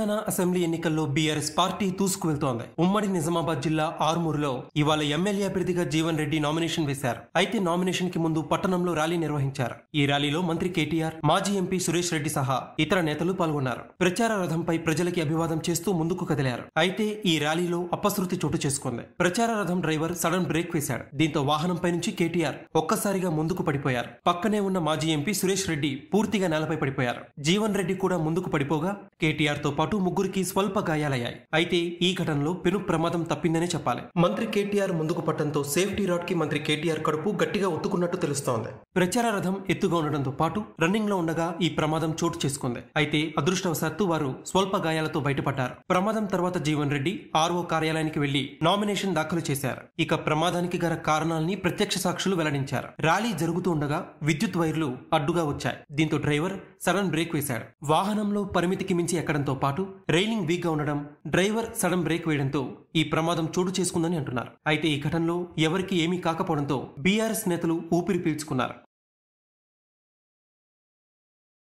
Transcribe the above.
Telangana assembly ఎన్నికల్లో BRS party దూసుకువెళ్తోంది ఉమ్మడి నిజామాబాద్ జిల్లా ఆరుమూరులో ఇవాళ ఎమ్మెల్యే అభ్యర్థిగా జీవన్ రెడ్డి నామినేషన్ వేశారు అయితే నామినేషన్ కి ముందు పట్టణంలో ర్యాలీ నిర్వహించారు ఈ ర్యాలీలో మంత్రి కేటీఆర్ మాజీ ఎంపీ సురేష్ రెడ్డి సహా ఇతర నేతలు పాల్గొన్నారు ప్రచార రథంపై ప్రజలకి అభివాదం చేస్తూ ముందుకు కదిలారు అయితే ఈ ర్యాలీలో అపశృతి చోటు చేసుకుంది ప్రచార రథం డ్రైవర్ సడన్ బ్రేక్ వేశాడు దీంతో వాహనంపై నుంచి కేటీఆర్ ఒక్కసారిగా ముందుకు పడిపోయారు పక్కనే ఉన్న మాజీ ఎంపీ సురేష్ రెడ్డి పూర్తిగా నేలపై పడిపోయారు జీవన్ రెడ్డి కూడా ముందుకు పడిపోగా కేటీఆర్ తో పాటు ముగ్గురికి స్వల్ప గాయాలయ్యాయి అయితే ఈ ఘటనలో పెను ప్రమాదం తప్పిందనే చెప్పాలి మంత్రి కేటీఆర్ ముందుకు పట్టడంతో సేఫ్టీ రాడ్ కి మంత్రి కేటీఆర్ కడుపు గట్టిగా ఒత్తుకున్నట్టు తెలుస్తోంది ప్రచార రథం ఎత్తుగా ఉండడంతో పాటు రన్నింగ్ లో ఉండగా ఈ ప్రమాదం చోటు చేసుకుంది అయితే అదృష్టవశాత్తు వారు స్వల్ప గాయాలతో బయటపడ్డారు ప్రమాదం తర్వాత జీవన్ రెడ్డి ఆర్ఓ కార్యాలయానికి వెళ్లి నామినేషన్ దాఖలు చేశారు ఇక ప్రమాదానికి గల కారణాలని ప్రత్యక్ష సాక్షులు వెల్లడించారు ర్యాలీ జరుగుతూ ఉండగా విద్యుత్ వైర్లు అడ్డుగా వచ్చాయి దీంతో డ్రైవర్ సడన్ బ్రేక్ వేశాడు వాహనంలో పరిమితికి మించి ఎక్కడంతో పాటు రైలింగ్ వీక్ గా ఉండడం డ్రైవర్ సడన్ బ్రేక్ వేయడంతో ఈ ప్రమాదం చోటు చేసుకుందని అంటున్నారు అయితే ఈ ఘటనలో ఎవరికి ఏమీ కాకపోవడంతో బీఆర్ఎస్ నేతలు ఊపిరి పీల్చుకున్నారు